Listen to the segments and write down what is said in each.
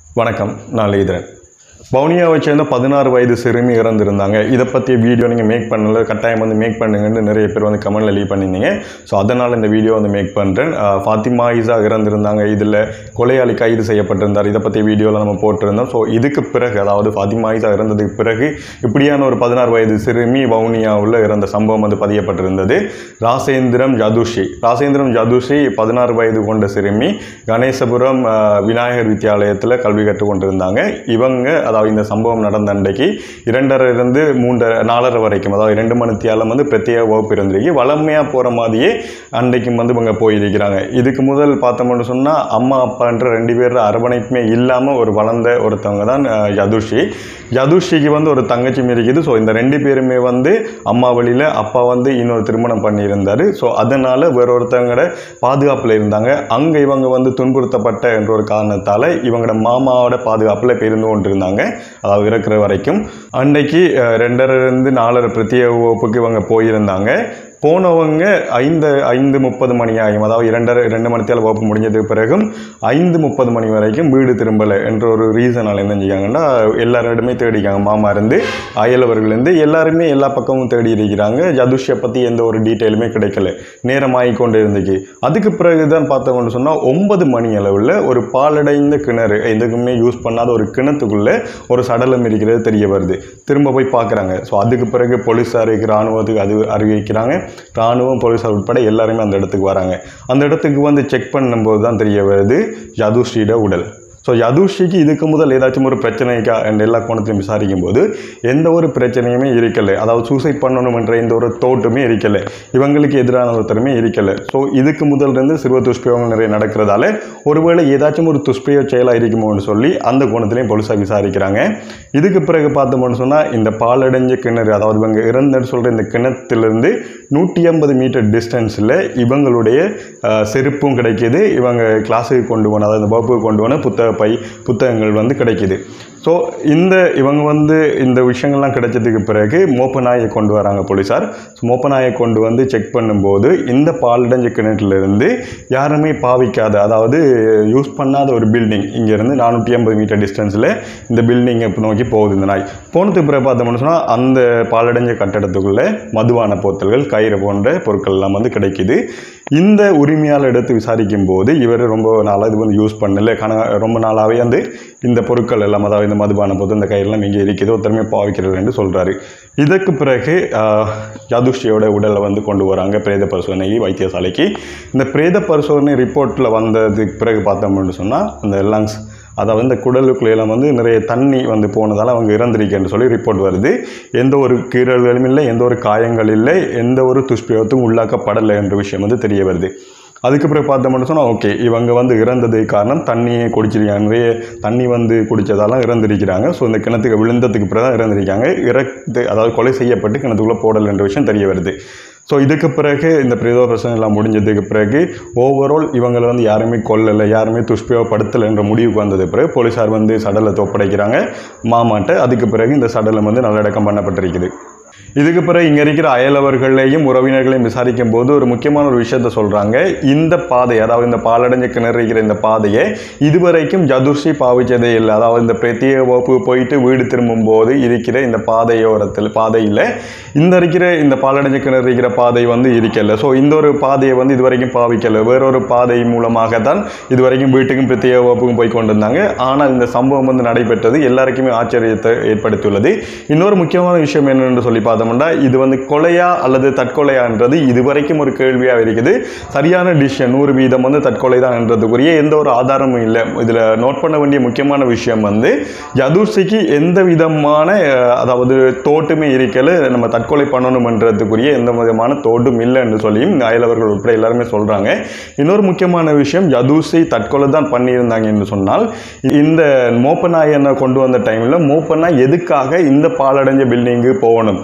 வணக்கம் நான் லீதரன் வவுனியாவை சேர்ந்த பதினாறு வயது சிறுமி இறந்திருந்தாங்க இதை பற்றிய வீடியோ நீங்கள் மேக் பண்ணல கட்டாயம் வந்து மேக் பண்ணுங்கன்னு நிறைய பேர் வந்து கமெண்ட்ல லீவ் பண்ணியிருந்தீங்க ஸோ அதனால் இந்த வீடியோ வந்து மேக் பண்ணுறேன் ஃபாத்திமா ஈசா இறந்திருந்தாங்க இதில் கொலையாளி கைது செய்யப்பட்டிருந்தார் இதை பற்றிய வீடியோவில் நம்ம போட்டிருந்தோம் ஸோ இதுக்கு பிறகு அதாவது ஃபாத்திமா ஈசா இறந்ததுக்கு பிறகு இப்படியான ஒரு பதினாறு வயது சிறுமி வவுனியாவில் இறந்த சம்பவம் வந்து பதியப்பட்டிருந்தது ராசேந்திரம் ஜதுஷி ராசேந்திரம் ஜதுஷி பதினாறு வயது கொண்ட சிறுமி கணேசபுரம் அஹ், விநாயகர் வித்தியாலயத்தில் கல்வி கற்றுக் கொண்டிருந்தாங்க இவங்க அதாவது இந்த சம்பவம் நடந்த அன்றைக்கு இரண்டரை இருந்து மூன்றரை நாலரை வரைக்கும் அதாவது ரெண்டு மணித்தியாலம் வந்து பிரத்யேக வகுப்பு இருந்திருக்கு வளமையாக போகிற மாதிரியே அன்றைக்கும் வந்து இவங்க போயிருக்கிறாங்க இதுக்கு முதல் பார்த்தோம்னு சொன்னால் அம்மா அப்பான்ற ரெண்டு பேர் அரவணைப்புமே இல்லாமல் ஒரு வளர்ந்த ஒருத்தவங்க தான் அஹ், யதுஷி யதுஷிக்கு வந்து ஒரு தங்கச்சியும் இருக்குது ஸோ இந்த ரெண்டு பேருமே வந்து அம்மா வழியில் அப்பா வந்து இன்னொரு திருமணம் பண்ணியிருந்தார் ஸோ அதனால் வேற ஒருத்தவங்களோட பாதுகாப்பில் இருந்தாங்க அங்கே இவங்க வந்து துன்புறுத்தப்பட்ட என்ற ஒரு காரணத்தால் இவங்களோட மாமாவோட பாதுகாப்பில் இப்போ இருந்து கொண்டிருந்தாங்க அதாவது இறக்குற வரைக்கும் அன்னைக்கு அஹ், ரெண்டரை இருந்து நாலரை பிரத்யேக வகுப்புக்கு இவங்க போயிருந்தாங்க போனவங்க ஐந்து ஐந்து முப்பது மணி ஆகும் அதாவது இரண்டரை ரெண்டு மணித்தால் வகுப்பு முடிஞ்சதுக்கு பிறகும் ஐந்து முப்பது மணி வரைக்கும் வீடு திரும்பலை என்ற ஒரு ரீசனால் என்ன செஞ்சாங்கன்னா எல்லாரிடமே தேடிக்காங்க மாமா இருந்து அயலவர்கள் இருந்து எல்லாருமே எல்லா பக்கமும் தேடி இருக்கிறாங்க ஜதுஷியை பற்றி எந்த ஒரு டீட்டெயிலுமே கிடைக்கல நேரமாகி கொண்டு இருந்துச்சு அதுக்கு பிறகு தான் பார்த்தோம்னு சொன்னால் ஒன்பது மணி அளவில் ஒரு பாலடைந்த கிணறு எதுக்குமே யூஸ் பண்ணாத ஒரு கிணத்துக்குள்ளே ஒரு சடலம் இருக்கிறது தெரிய வருது திரும்ப போய் பார்க்குறாங்க ஸோ அதுக்கு பிறகு போலீஸாருக்கு இராணுவத்துக்கு அது அறிவிக்கிறாங்க இராணுவம் போலீஸார் உட்பட எல்லாருமே அந்த இடத்துக்கு வராங்க அந்த இடத்துக்கு வந்து செக் பண்ணும்போது தான் தெரிய வருது யதுஸ்ரீட உடல் ஸோ யதுஷிக்கு இதுக்கு முதல் ஏதாச்சும் ஒரு பிரச்சனைக்கா என்ற எல்லா கோணத்தையும் விசாரிக்கும் போது எந்த ஒரு பிரச்சனையுமே இருக்கலை அதாவது சூசைட் பண்ணணும் என்ற எந்த ஒரு தோட்டுமே இருக்கலை இவங்களுக்கு எதிரான ஒருத்தருமே இருக்கலை ஸோ இதுக்கு முதல்ல இருந்து சிறுவ துஷ்பிரயோகம் நிறைய நடக்கிறதால ஒருவேளை ஏதாச்சும் ஒரு துஷ்பிரயோக செயலாக இருக்குமோன்னு சொல்லி அந்த கோணத்திலையும் போலீஸார் விசாரிக்கிறாங்க இதுக்கு பிறகு பார்த்தோம்னு சொன்னால் இந்த பாலடைஞ்ச கிணறு அதாவது இவங்க இறந்துன்னு சொல்கிற இந்த கிணத்திலிருந்து நூற்றி ஐம்பது மீட்டர் டிஸ்டன்ஸில் இவங்களுடைய அஹ், செருப்பும் கிடைக்கிது இவங்க கிளாஸுக்கு கொண்டு போன அதாவது இந்த வகுப்புக்கு கொண்டு போன புத்தக பை புத்தகங்கள் வந்து கிடைக்கிது ஸோ இந்த இவங்க வந்து இந்த விஷயங்கள்லாம் கிடைச்சதுக்கு பிறகு மோப்ப நாயை கொண்டு வராங்க போலீஸார் ஸோ மோப்ப நாயை கொண்டு வந்து செக் பண்ணும்போது இந்த பாலடைஞ்ச கிணற்றிலிருந்து யாருமே பாவிக்காத அதாவது யூஸ் பண்ணாத ஒரு பில்டிங் இங்கேருந்து நானூற்றி ஐம்பது மீட்டர் டிஸ்டன்ஸில் இந்த பில்டிங்கை நோக்கி போகுது இந்த நாய் போனதுக்கு பிறகு பார்த்தோம்னு சொன்னால் அந்த பாலடைஞ்ச கட்டடத்துக்குள்ளே மதுவான போத்தல்கள் கயிறு போன்ற பொருட்கள் எல்லாம் வந்து கிடைக்குது இந்த உரிமையாளர் எடுத்து விசாரிக்கும் போது இவர் ரொம்ப நாளாக இது வந்து யூஸ் பண்ணல கண ரொம்ப நாளாகவே வந்து இந்த பொருட்கள் எல்லாம் அதாவது இந்த மதுபான போது இந்த கயிறெல்லாம் இங்கே இருக்குது ஒருத்தருமே பாவிக்கிறது என்று சொல்கிறாரு இதற்கு பிறகு ஆஹ், யதுஷியோட உடலை வந்து கொண்டு வராங்க பிரேத பரிசோதனை வைத்தியசாலைக்கு இந்த பிரேத பரிசோதனை ரிப்போர்ட்டில் வந்ததுக்கு பிறகு பார்த்தோம்னு சொன்னால் அந்த லங்ஸ் அதாவது இந்த குடலுக்குள்ளெல்லாம் வந்து நிறைய தண்ணி வந்து போனதால் அவங்க இறந்திருக்கேன்னு சொல்லி ரிப்போர்ட் வருது எந்த ஒரு கீறல்களும் இல்லை எந்த ஒரு காயங்கள் இல்லை எந்த ஒரு துஷ்பிரயோகத்தும் உள்ளாக்கப்படலை என்ற விஷயம் வந்து தெரிய வருது அதுக்கு பிறகு பார்த்தோம்னு சொன்னால் ஓகே இவங்க வந்து இறந்ததுக்கு காரணம் தண்ணியை குடிச்சிருக்காங்க நிறைய தண்ணி வந்து குடித்ததாலாம் இறந்திருக்கிறாங்க ஸோ இந்த கிணத்துக்கு விழுந்ததுக்கு பிறகு தான் இறந்திருக்காங்க இறந்து அதாவது கொலை செய்யப்பட்டு கிணத்துக்குள்ளே போடல் என்ற விஷயம் தெரிய வருது ஸோ இதுக்கு பிறகு இந்த பிரேத பிரச்சனை எல்லாம் முடிஞ்சதுக்கு பிறகு ஓவரால் இவங்களை வந்து யாருமே கொல்லலை யாருமே துஷ்பிரயோகப்படுத்தலை என்ற முடிவுக்கு வந்தது பிறகு போலீஸார் வந்து சடலத்தை ஒப்படைக்கிறாங்க மாமாட்ட அதுக்கு பிறகு இந்த சடலம் வந்து நல்லடக்கம் பண்ணப்பட்டிருக்குது இதுக்கு பிறகு இங்கே இருக்கிற அயலவர்களையும் உறவினர்களையும் விசாரிக்கும் போது ஒரு முக்கியமான ஒரு விஷயத்த சொல்கிறாங்க இந்த பாதை அதாவது இந்த பாலடைஞ்ச கிணறு இருக்கிற இந்த பாதையை இதுவரைக்கும் ஜதுர்ஷி பாவிச்சதே இல்லை அதாவது இந்த பிரத்யேக வகுப்பு போயிட்டு வீடு திரும்பும் போது இருக்கிற இந்த பாதையோரத்தில் பாதையில் இந்த இருக்கிற இந்த பாலடைஞ்ச கிணறு இருக்கிற பாதை வந்து இருக்கல ஸோ இந்த ஒரு பாதையை வந்து இதுவரைக்கும் பாவிக்கல வேறொரு பாதை மூலமாக தான் இதுவரைக்கும் வீட்டுக்கும் பிரத்யேக வகுப்புக்கும் போய் கொண்டிருந்தாங்க ஆனால் இந்த சம்பவம் வந்து நடைபெற்றது எல்லாருக்குமே ஆச்சரியத்தை ஏற்படுத்தியுள்ளது இன்னொரு முக்கியமான விஷயம் என்னென்று சொல்லி பார்த்தோம்னா இது வந்து கொலையா அல்லது தற்கொலையான்றது இதுவரைக்கும் ஒரு கேள்வியாக இருக்குது சரியான டிசிஷன் நூறு வீதம் வந்து தற்கொலை தான் என்றதுக்குரிய எந்த ஒரு ஆதாரமும் இல்லை இதில் நோட் பண்ண வேண்டிய முக்கியமான விஷயம் வந்து யதுர்சிக்கு எந்த விதமான அஹ், அதாவது தோட்டுமே இருக்கல நம்ம தற்கொலை பண்ணணுமன்றதுக்குரிய எந்த விதமான தோட்டும் இல்லை என்று சொல்லியும் இங்க அயலவர்கள் உட்பட எல்லாருமே சொல்கிறாங்க இன்னொரு முக்கியமான விஷயம் யதுர்சி தற்கொலை தான் பண்ணியிருந்தாங்க என்று சொன்னால் இந்த மோப்பநாயனை கொண்டு வந்த டைமில் மோப்பனாய் எதுக்காக இந்த பாலடைஞ்ச பில்டிங்கு போகணும்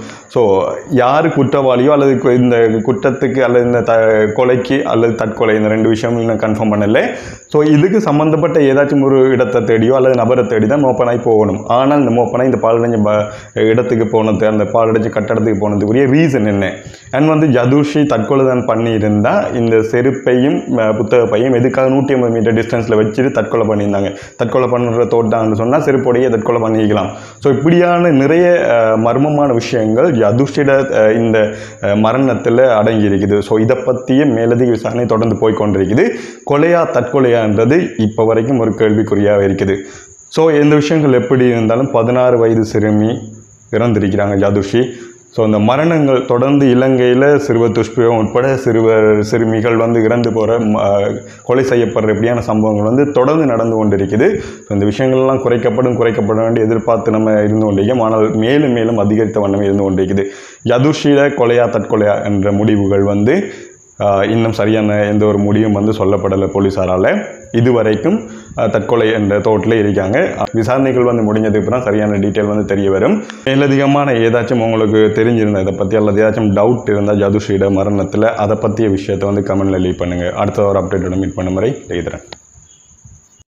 ஸோ யார் குற்றவாளியோ அல்லது கு- இந்த குற்றத்துக்கு அல்லது இந்த த கொலைக்கு அல்லது தற்கொலை இந்த ரெண்டு விஷயமும் இன்னும் கன்ஃபார்ம் பண்ணலை ஸோ இதுக்கு சம்மந்தப்பட்ட ஏதாச்சும் ஒரு இடத்தை தேடியோ அல்லது நபரை தேடி தான் மோப்பனாய் போகணும் ஆனால் இந்த மோப்பனாய் இந்த பாலடைஞ்ச ப இடத்துக்கு போனது அந்த பாலடைஞ்ச கட்டடத்துக்கு போனதுக்குரிய ரீசன் என்ன அண்ட் வந்து ஜதுஷி தற்கொலை தான் பண்ணியிருந்தா இந்த செருப்பையும் அஹ், புத்தக பையும் எதுக்காக நூற்றி ஐம்பது மீட்டர் டிஸ்டன்ஸில் வச்சுட்டு தற்கொலை பண்ணியிருந்தாங்க தற்கொலை பண்ணுற தோட்டான்னு சொன்னால் செருப்போடையே தற்கொலை பண்ணிக்கலாம் ஸோ இப்படியான நிறைய அஹ், மர்மமான விஷயங்கள் யதுஷிட அஹ், இந்த மரணத்தில் அடங்கி இருக்குது ஸோ இதை பற்றிய மேலதிக விசாரணை தொடர்ந்து போய் கொண்டிருக்குது கொலையா தற்கொலையான்றது இப்போ வரைக்கும் ஒரு கேள்விக்குறியாக இருக்குது ஸோ இந்த விஷயங்கள் எப்படி இருந்தாலும் பதினாறு வயது சிறுமி இறந்திருக்கிறாங்க ஜதுஷி ஸோ இந்த மரணங்கள் தொடர்ந்து இலங்கையில் சிறுவர் துஷ்பிரயோகம் உட்பட சிறுவர் சிறுமிகள் வந்து இறந்து போகிற கொலை செய்யப்படுற இப்படியான சம்பவங்கள் வந்து தொடர்ந்து நடந்து கொண்டிருக்குது ஸோ இந்த விஷயங்கள்லாம் குறைக்கப்படும் குறைக்கப்பட வேண்டிய எதிர்பார்த்து நம்ம இருந்து கொண்டிருக்கோம் ஆனால் மேலும் மேலும் அதிகரித்த வண்ணம் இருந்து கொண்டிருக்குது யதுஷில கொலையா தற்கொலையா என்ற முடிவுகள் வந்து ஆஹ், இன்னும் சரியான எந்த ஒரு முடிவும் வந்து சொல்லப்படலை போலீஸாரால் இதுவரைக்கும் ஆஹ், தற்கொலை என்ற தோட்டில் இருக்காங்க விசாரணைகள் வந்து முடிஞ்சதுக்கு அப்புறம் சரியான டீட்டெயில் வந்து தெரிய வரும் மேலதிகமான ஏதாச்சும் உங்களுக்கு தெரிஞ்சிருந்தா இதை பற்றி அல்லது ஏதாச்சும் டவுட் இருந்தால் ஜதுஷியோட மரணத்தில் அதை பற்றிய விஷயத்தை வந்து கமெண்ட்ல லீவ் பண்ணுங்கள் அடுத்த ஒரு அப்டேட்டோட மீட் பண்ணும் வரை எழுதுறேன்